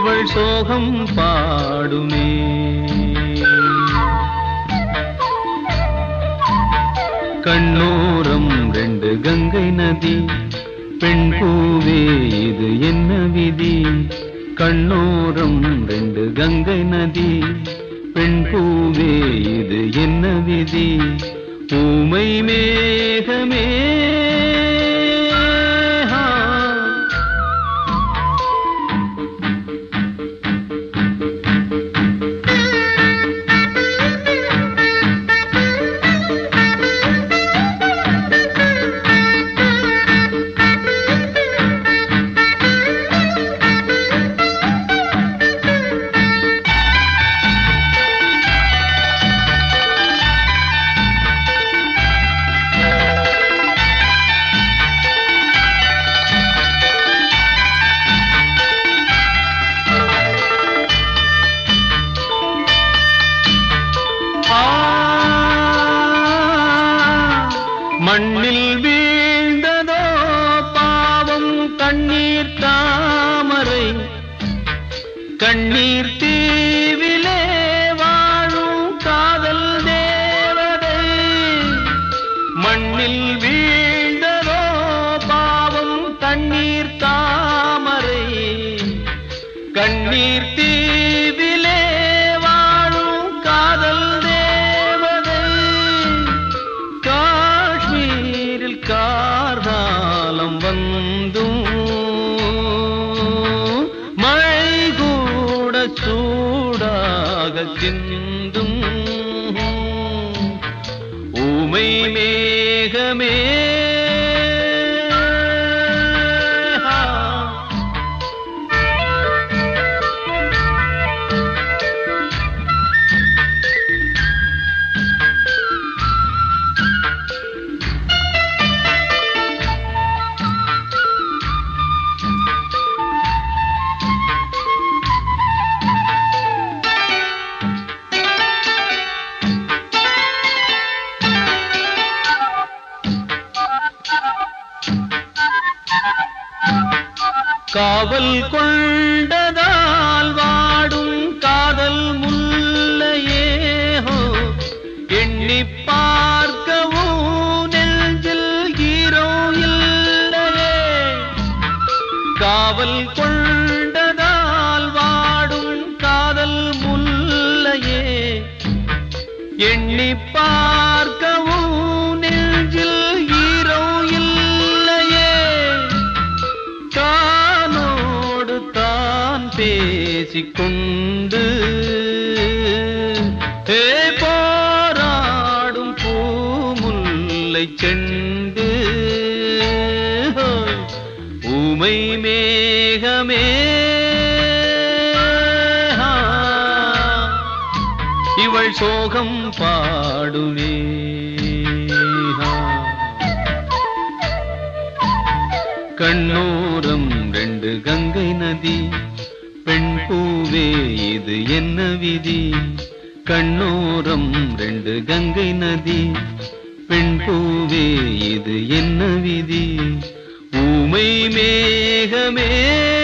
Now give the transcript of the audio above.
இவள் சோகம் பாடுமே கண்ணோரம் ரெண்டு கங்கை நதி பெண் பூவே இது என்ன விதி கண்ணோரம் ரெண்டு கங்கை நதி பெண் பூவே இது என்ன விதி ஊமை மேகமே ஆ. ஆ, மண்ணில் வீழ்ந்ததோ பாவம் கண்ணீர் தாமரை கண்ணீர் தீவிலே வாழும் காதல் தேவதை மண்ணில் வீழ்ந்ததோ பாவம் கண்ணீர் தாமரை கண்ணீர் தீவிலே வாழும் காதல் தேவதை காஷ்மீரில் கார்காலம் வந்தும் மழை கூட சூடாக சிந்தும் ஊமை மேகமே காவல் கொண்டதால் வாடும் காதல் முல்லையே ஹோ எண்ணி பார்க்கவும் நெஞ்சில் ஹீரோ இல்லையே காவல் கொண்டதால் வாடும் காதல் முல்லையே எண்ணி பார்க்கவும் நெஞ்சில் ஹீரோ இல்லையே தானோடு தான் பேசிக்கொண்டு ஏ போராடும் பூமுல்லை செண்டு ஊமை மேகமே இவள் சோகம் பாடுவே கண்ணோரம் ரெண்டு கங்கை நதி பெண் பூவே இது என்ன விதி கண்ணோரம் ரெண்டு கங்கை நதி பெண் பூவே இது என்ன விதி ஊமை மேகமே